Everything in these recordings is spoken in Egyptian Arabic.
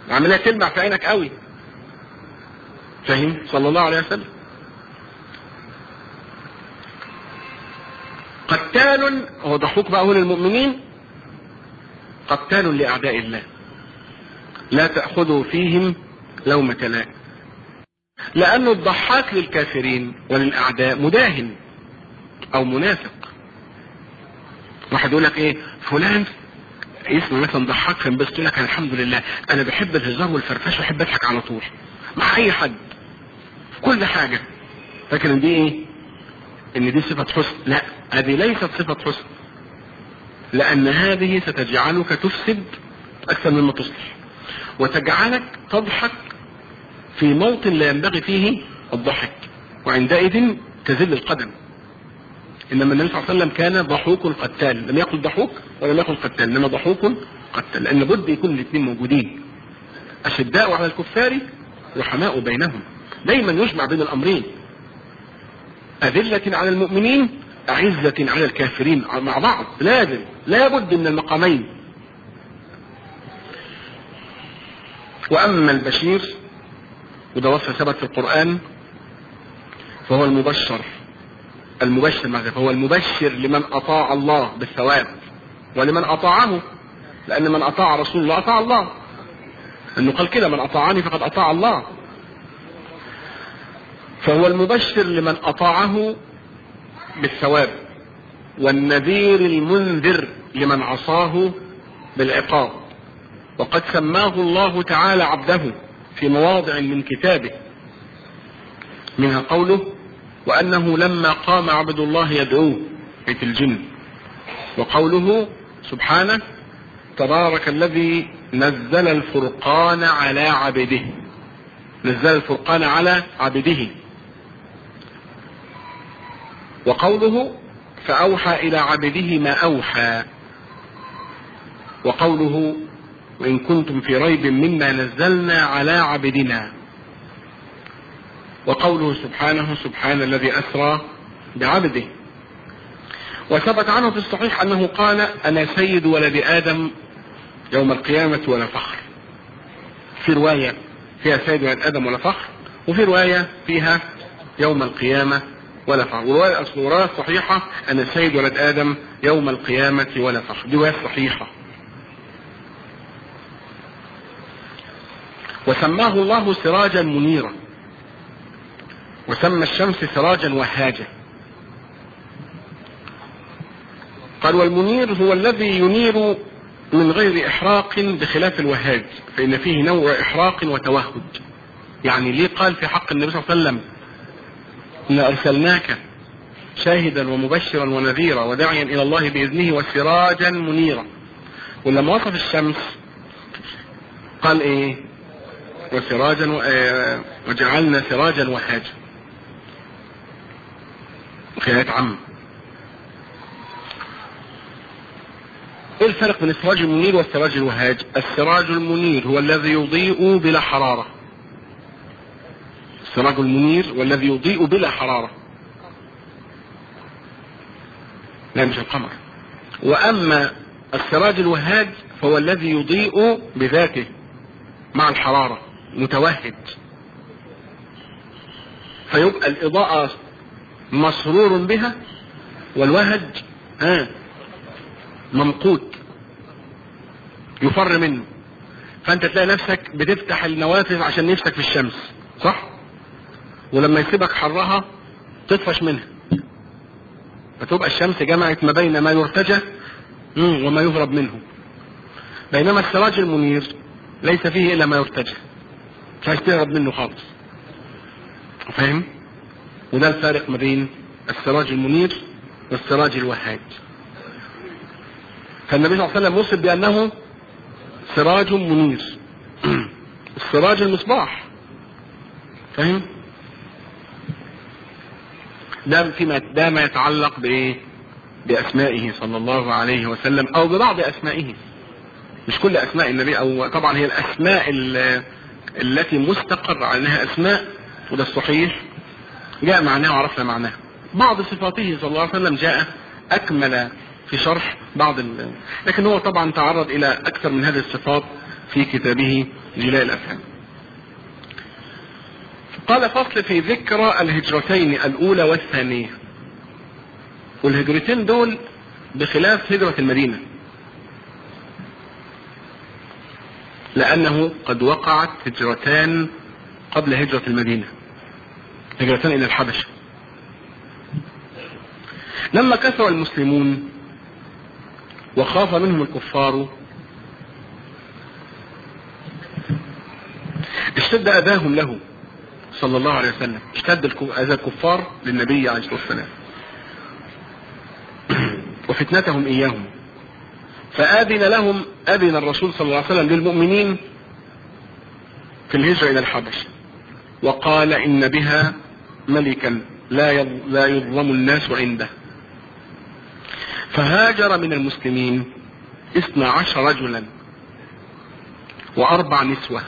عملها تلمع في عينك قوي فاهم صلى الله عليه وسلم قتال هو ضحوك بقى هنا المؤمنين قتال لأعداء الله لا تأخذوا فيهم لومة لائم لأنه الضحاك للكافرين وللأعداء مداهن أو منافق واحد يقول لك إيه فلان اسمه مثلا ضحاك فينبسط يقول لك أنا الحمد لله أنا بحب الهزار والفرفشه وأحب أضحك على طول مع أي حد في كل حاجة فاكر إن دي إيه؟ إن دي صفة حسن لا هذه ليست صفة حسن لأن هذه ستجعلك تفسد أكثر مما تصلح وتجعلك تضحك في موطن لا ينبغي فيه الضحك وعندئذ تزل القدم انما النبي صلى الله عليه وسلم كان ضحوك قتال لم يقل ضحوك ولم يقل قتال انما ضحوك قتال لان بد يكون الاثنين موجودين اشداء على الكفار رحماء بينهم دايما يجمع بين الامرين أذلة على المؤمنين أعزة على الكافرين مع بعض لازم لا بد من المقامين وأما البشير وده وصف ثبت في القرآن فهو المبشر المبشر ماذا فهو المبشر لمن أطاع الله بالثواب ولمن أطاعه لأن من أطاع رسول الله أطاع الله أنه قال كده من أطاعني فقد أطاع الله فهو المبشر لمن أطاعه بالثواب والنذير المنذر لمن عصاه بالعقاب وقد سماه الله تعالى عبده في مواضع من كتابه منها قوله وأنه لما قام عبد الله يدعوه بيت الجن وقوله سبحانه تبارك الذي نزل الفرقان على عبده نزل الفرقان على عبده وقوله فأوحى إلى عبده ما أوحى وقوله وإن كنتم في ريب مما نزلنا على عبدنا وقوله سبحانه سبحان الذي أسرى بعبده وثبت عنه في الصحيح أنه قال أنا سيد ولد آدم يوم القيامة ولا فخر في رواية فيها سيد ولد آدم ولا فخر وفي رواية فيها يوم القيامة ولا فخر والرواية الرواية الصحيحة أن السيد ولد آدم يوم القيامة ولا فخر دي رواية صحيحة وسماه الله سراجا منيرا وسمى الشمس سراجا وهاجا قال والمنير هو الذي ينير من غير إحراق بخلاف الوهاج فإن فيه نوع إحراق وتوهج يعني ليه قال في حق النبي صلى الله عليه وسلم إن أرسلناك شاهدا ومبشرا ونذيرا وداعيا إلى الله بإذنه وسراجا منيرا ولما وصف الشمس قال إيه وسراجا و... آه... وجعلنا سراجا وهاجا في آيات عامة ايه الفرق بين السراج المنير والسراج الوهاج السراج المنير هو الذي يضيء بلا حرارة السراج المنير والذي يضيء بلا حرارة لا مش القمر واما السراج الوهاج فهو الذي يضيء بذاته مع الحرارة متوهج فيبقى الإضاءة مسرور بها والوهج ها ممقوت يفر منه فانت تلاقي نفسك بتفتح النوافذ عشان نفسك في الشمس صح ولما يسيبك حرها تطفش منها فتبقى الشمس جمعت ما بين ما يرتجى وما يهرب منه بينما السراج المنير ليس فيه الا ما يرتجى مش عايز تهرب منه خالص فاهم وده الفارق ما بين السراج المنير والسراج الوهاج فالنبي صلى الله عليه وسلم وصف بأنه سراج منير السراج المصباح فاهم ده فيما ده ما يتعلق بايه باسمائه صلى الله عليه وسلم او ببعض اسمائه مش كل اسماء النبي او طبعا هي الاسماء التي مستقر على انها اسماء وده الصحيح جاء معناه وعرفنا معناه بعض صفاته صلى الله عليه وسلم جاء اكمل في شرح بعض ال... لكن هو طبعا تعرض الى اكثر من هذه الصفات في كتابه جلاء الافهام قال فصل في ذكرى الهجرتين الاولى والثانيه والهجرتين دول بخلاف هجرة المدينة لأنه قد وقعت هجرتان قبل هجرة المدينة هجرتان إلى الحبشة لما كثر المسلمون وخاف منهم الكفار اشتد أذاهم له صلى الله عليه وسلم اشتد أذى الكفار للنبي عليه الصلاة والسلام وفتنتهم إياهم فآذن لهم أذن الرسول صلى الله عليه وسلم للمؤمنين في الهجرة إلى الحبشة وقال إن بها ملكا لا لا يظلم الناس عنده فهاجر من المسلمين اثنا عشر رجلا وأربع نسوة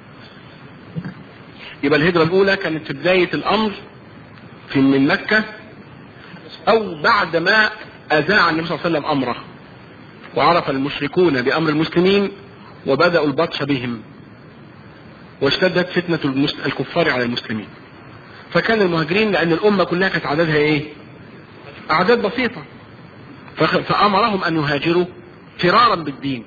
يبقى الهجرة الأولى كانت في بداية الأمر في من مكة أو بعد ما أذاع النبي صلى الله عليه وسلم أمره وعرف المشركون بأمر المسلمين وبدأوا البطش بهم واشتدت فتنة الكفار على المسلمين فكان المهاجرين لأن الأمة كلها كانت عددها إيه؟ أعداد بسيطة فأمرهم أن يهاجروا فرارا بالدين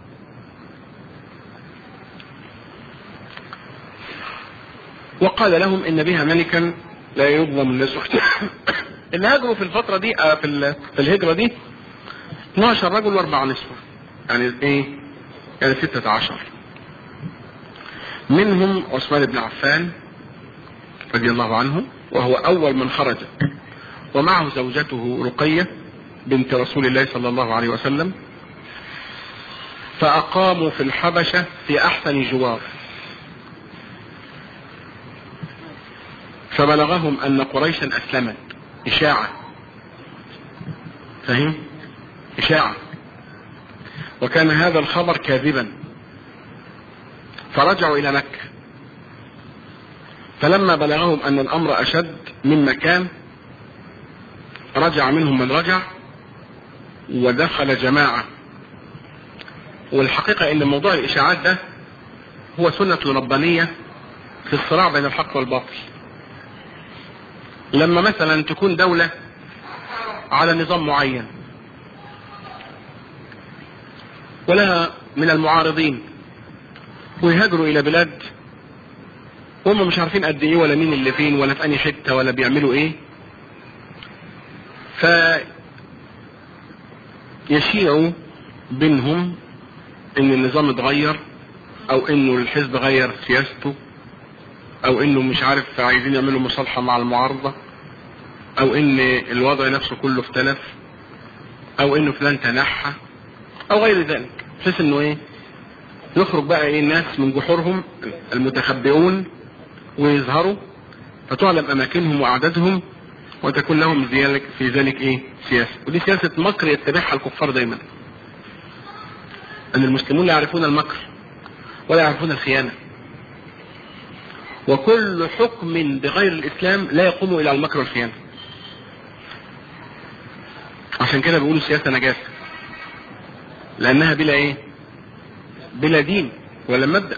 وقال لهم إن بها ملكا لا يظلم الناس اللي هاجروا في الفترة دي آه في, في الهجرة دي 12 رجل واربع نسوة يعني ايه يعني 16 منهم عثمان بن عفان رضي الله عنه وهو اول من خرج ومعه زوجته رقية بنت رسول الله صلى الله عليه وسلم فأقاموا في الحبشة في أحسن جوار فبلغهم أن قريشا أسلمت إشاعة فهم إشاعة وكان هذا الخبر كاذبا فرجعوا إلى مكة فلما بلغهم أن الأمر أشد من مكان رجع منهم من رجع ودخل جماعة والحقيقة ان موضوع الاشاعات ده هو سنة ربانية في الصراع بين الحق والباطل لما مثلا تكون دولة على نظام معين ولها من المعارضين ويهاجروا الى بلاد هم مش عارفين قد ايه ولا مين اللي فين ولا في اني حته ولا بيعملوا ايه ف يشيعوا بينهم ان النظام اتغير او انه الحزب غير سياسته او انه مش عارف عايزين يعملوا مصالحة مع المعارضة او ان الوضع نفسه كله اختلف او انه فلان تنحى او غير ذلك بحيث انه ايه يخرج بقى ايه الناس من جحورهم المتخبئون ويظهروا فتعلم اماكنهم واعدادهم وتكون لهم ذلك في ذلك ايه سياسة ودي سياسة مكر يتبعها الكفار دايما ان المسلمون لا يعرفون المكر ولا يعرفون الخيانة وكل حكم بغير الاسلام لا يقوم الى المكر والخيانة عشان كده بيقولوا سياسة نجاسة لانها بلا ايه بلا دين ولا مبدأ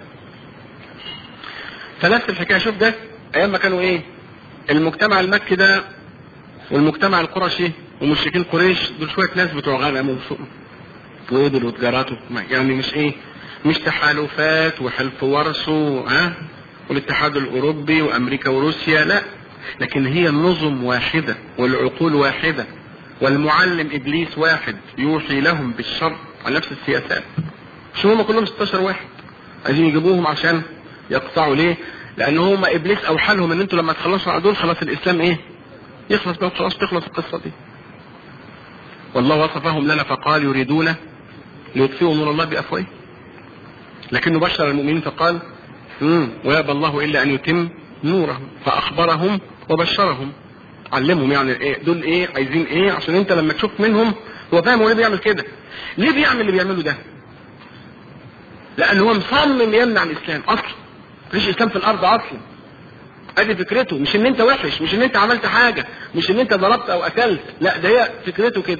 فنفس الحكاية شوف ده ايام ما كانوا ايه المجتمع المكي ده والمجتمع القرشي ومشركين قريش دول شويه ناس بتوع غنم وإبل وتجارات يعني مش ايه مش تحالفات وحلف ورسو ها والاتحاد الاوروبي وامريكا وروسيا لا لكن هي النظم واحده والعقول واحده والمعلم ابليس واحد يوحي لهم بالشر على نفس السياسات شو هم كلهم 16 واحد عايزين يجيبوهم عشان يقطعوا ليه لان هم ابليس اوحى لهم ان انتوا لما تخلصوا على دول خلاص الاسلام ايه يخلص بقى خلاص تخلص القصة دي والله وصفهم لنا فقال يريدون ليطفئوا نور الله بأفواه لكنه بشر المؤمنين فقال امم ويابى الله إلا أن يتم نوره فأخبرهم وبشرهم علمهم يعني ايه دول ايه عايزين ايه عشان انت لما تشوف منهم هو فاهم هو ليه بيعمل كده ليه بيعمل اللي بيعمله ده لان هو مصمم يمنع الاسلام اصلا مفيش اسلام في الارض اصلا ادي فكرته مش ان انت وحش مش ان انت عملت حاجة مش ان انت ضربت او اكلت لا ده هي فكرته كده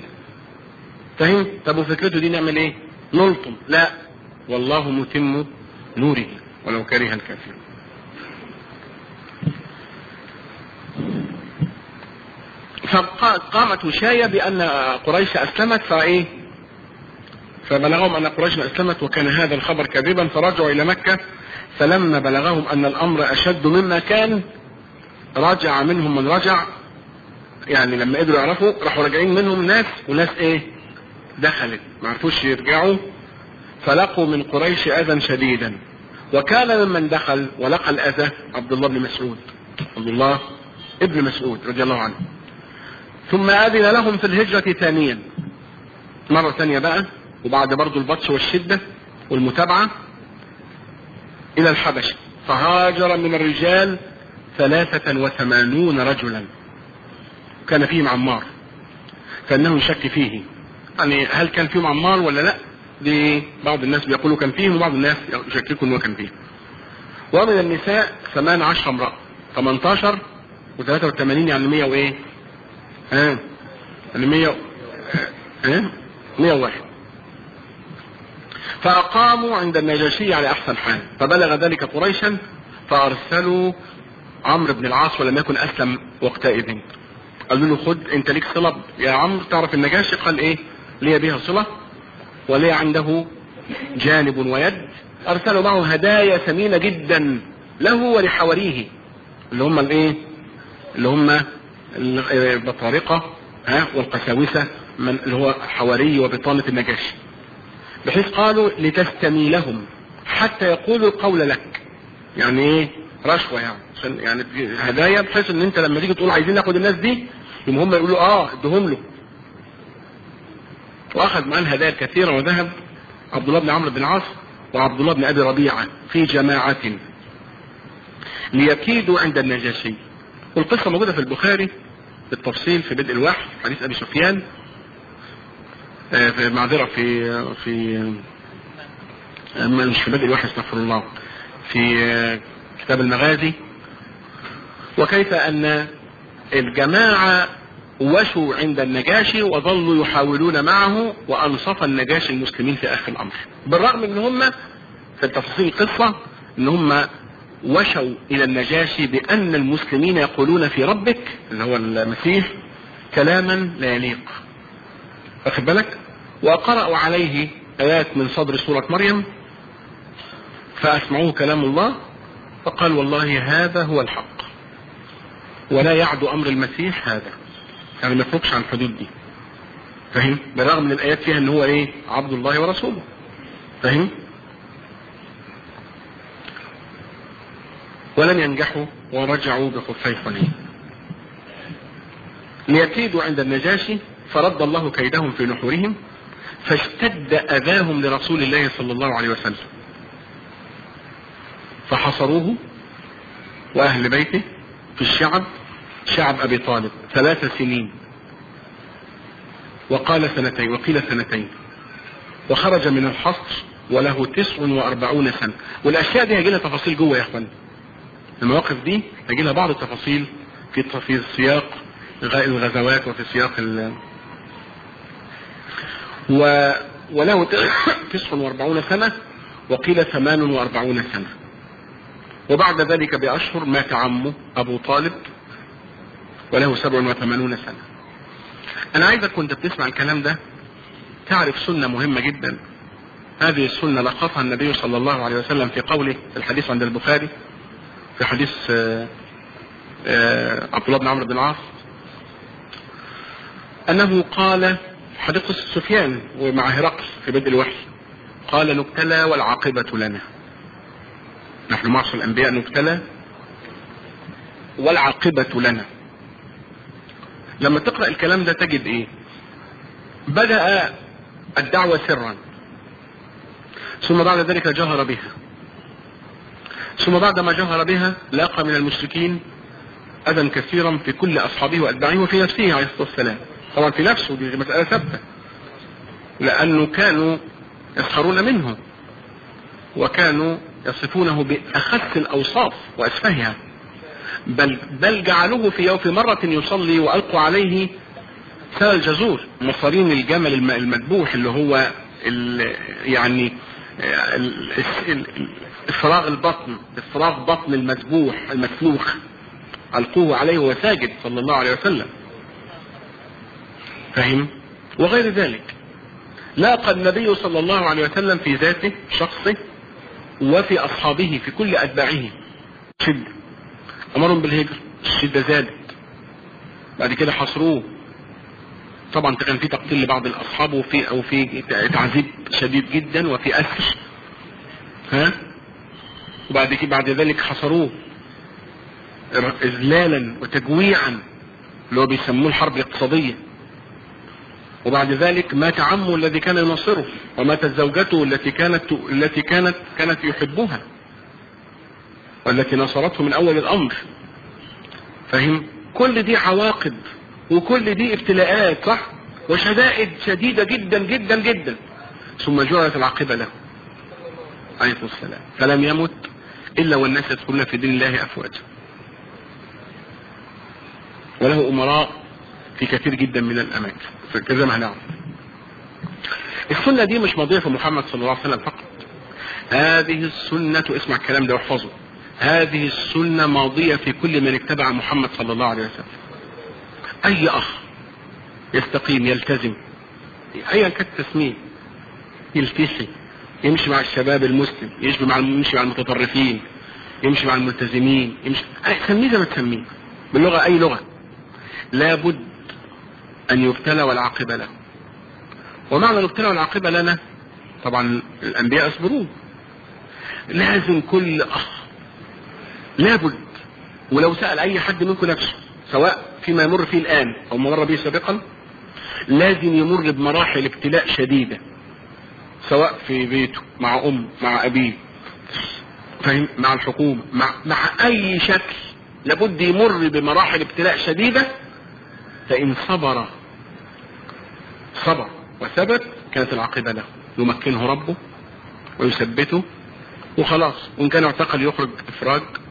فاهم طب وفكرته دي نعمل ايه نلطم لا والله متم نوره ولو كره الكافرون فقامت وشاية بأن قريش أسلمت فإيه فبلغهم أن قريش أسلمت وكان هذا الخبر كاذبا فرجعوا إلى مكة فلما بلغهم أن الأمر أشد مما كان رجع منهم من رجع يعني لما قدروا يعرفوا راحوا راجعين منهم ناس وناس ايه دخلت ما عرفوش يرجعوا فلقوا من قريش اذى شديدا وكان ممن دخل ولقى الاذى عبد الله بن مسعود عبد الله ابن مسعود رضي الله عنه ثم اذن لهم في الهجرة ثانيا مرة ثانية بقى وبعد برضو البطش والشدة والمتابعة الى الحبشة فهاجر من الرجال ثلاثة وثمانون رجلا كان فيهم عمار فانه يشك فيه يعني هل كان فيهم عمار ولا لا دي بعض الناس بيقولوا كان فيهم وبعض الناس يشككوا انه كان فيهم ومن النساء 18 امرأة 18 و83 يعني 100 وايه ها يعني 100 ها 101 فأقاموا عند النجاشي على أحسن حال فبلغ ذلك قريشا فأرسلوا عمرو بن العاص ولم يكن أسلم وقتئذ قالوا له خد انت ليك صلة يا عمرو تعرف النجاشي قال ايه لي بها صلة ولي عنده جانب ويد ارسلوا معه هدايا ثمينة جدا له ولحواريه اللي هم الايه اللي هم البطارقة ها والقساوسة من اللي هو حواري وبطانة النجاشي بحيث قالوا لتستميلهم حتى يقولوا القول لك يعني ايه رشوة يعني عشان يعني هدايا بحيث ان انت لما تيجي تقول عايزين ناخد الناس دي يقوم هم يقولوا اه ادهم له واخذ معاه الهدايا الكثيرة وذهب عبد الله بن عمرو بن العاص وعبد الله بن ابي ربيعة في جماعة ليكيدوا عند النجاشي والقصة موجودة في البخاري بالتفصيل في بدء الوحي حديث ابي سفيان آه في معذرة في في آه مش في بدء الوحي استغفر الله في آه كتاب المغازي وكيف ان الجماعة وشوا عند النجاشي وظلوا يحاولون معه وانصف النجاشي المسلمين في اخر الامر بالرغم ان هم في تفاصيل القصة ان هم وشوا الى النجاشي بان المسلمين يقولون في ربك اللي هو المسيح كلاما لا يليق واخد بالك وقرأوا عليه ايات من صدر سورة مريم فاسمعوه كلام الله فقال والله هذا هو الحق ولا يعدو امر المسيح هذا يعني ما يخرجش عن الحدود دي فاهم بالرغم من الايات فيها ان هو ايه عبد الله ورسوله فاهم ولم ينجحوا ورجعوا بخفي حنين ليكيدوا عند النجاشي فرد الله كيدهم في نحورهم فاشتد اذاهم لرسول الله صلى الله عليه وسلم فحصروه واهل بيته في الشعب شعب ابي طالب ثلاث سنين وقال سنتين وقيل سنتين وخرج من الحصر وله تسع واربعون سنة والاشياء دي هيجي لها تفاصيل جوه يا اخوان المواقف دي هيجي لها بعض التفاصيل في في سياق الغزوات وفي سياق ال و وله تسع واربعون سنة وقيل ثمان واربعون سنة وبعد ذلك بأشهر مات عمه أبو طالب وله سبع وثمانون سنة أنا عايزك كنت بتسمع الكلام ده تعرف سنة مهمة جدا هذه السنة لقطها النبي صلى الله عليه وسلم في قوله في الحديث عند البخاري في حديث آآ آآ عبد الله بن عمرو بن العاص أنه قال حديث قصة سفيان ومع هرقل في بدء الوحي قال نبتلى والعاقبة لنا نحن معشر الأنبياء نبتلى والعاقبة لنا لما تقرأ الكلام ده تجد ايه بدأ الدعوة سرا ثم بعد ذلك جهر بها ثم بعد ما جهر بها لاقى من المشركين أذى كثيرا في كل أصحابه وأتباعه وفي نفسه عليه الصلاة والسلام طبعا في نفسه دي مسألة ثابتة لأنه كانوا يسخرون منه وكانوا يصفونه بأخس الأوصاف وأسفهها بل بل جعلوه في يوم في مرة يصلي وألقوا عليه سال الجزور مصارين الجمل المذبوح اللي هو ال يعني ال ال افراغ البطن افراغ بطن المذبوح المسلوخ القوه عليه وهو ساجد صلى الله عليه وسلم فهم وغير ذلك لاقى النبي صلى الله عليه وسلم في ذاته شخصه وفي اصحابه في كل اتباعه شده امرهم بالهجر الشده زادت بعد كده حصروه طبعا كان في تقتيل لبعض الاصحاب وفي او في تعذيب شديد جدا وفي اسر ها وبعد كده بعد ذلك حصروه اذلالا وتجويعا اللي هو بيسموه الحرب الاقتصاديه وبعد ذلك مات عمه الذي كان ينصره وماتت زوجته التي كانت التي كانت كانت يحبها والتي نصرته من اول الامر فهم كل دي عواقب وكل دي ابتلاءات صح وشدائد شديدة جدا جدا جدا ثم جرت العاقبة له عليه السلام فلم يمت إلا والناس يدخلون في دين الله أفواجا وله أمراء في كثير جدا من الأماكن فكذا ما هنعرف السنة دي مش ماضية في محمد صلى الله عليه وسلم فقط هذه السنة اسمع الكلام ده واحفظه هذه السنة ماضية في كل من اتبع محمد صلى الله عليه وسلم أي أخ يستقيم يلتزم أيا كان التسمية يلتسي يمشي مع الشباب المسلم يمشي مع يمشي مع المتطرفين يمشي مع الملتزمين يمشي سميه زي ما تسميه باللغة أي لغة لابد أن يبتلى والعاقبة له ومعنى الابتلاء والعاقبة لنا طبعا الأنبياء يصبرون لازم كل أخ لابد ولو سأل أي حد منكم نفسه سواء فيما يمر فيه الآن أو ما مر به سابقا لازم يمر بمراحل ابتلاء شديدة سواء في بيته مع أم مع أبيه فهم مع الحكومة مع, مع أي شكل لابد يمر بمراحل ابتلاء شديدة فإن صبر صبر وثبت كانت العاقبة له يمكنه ربه ويثبته وخلاص وإن كان اعتقل يخرج إفراج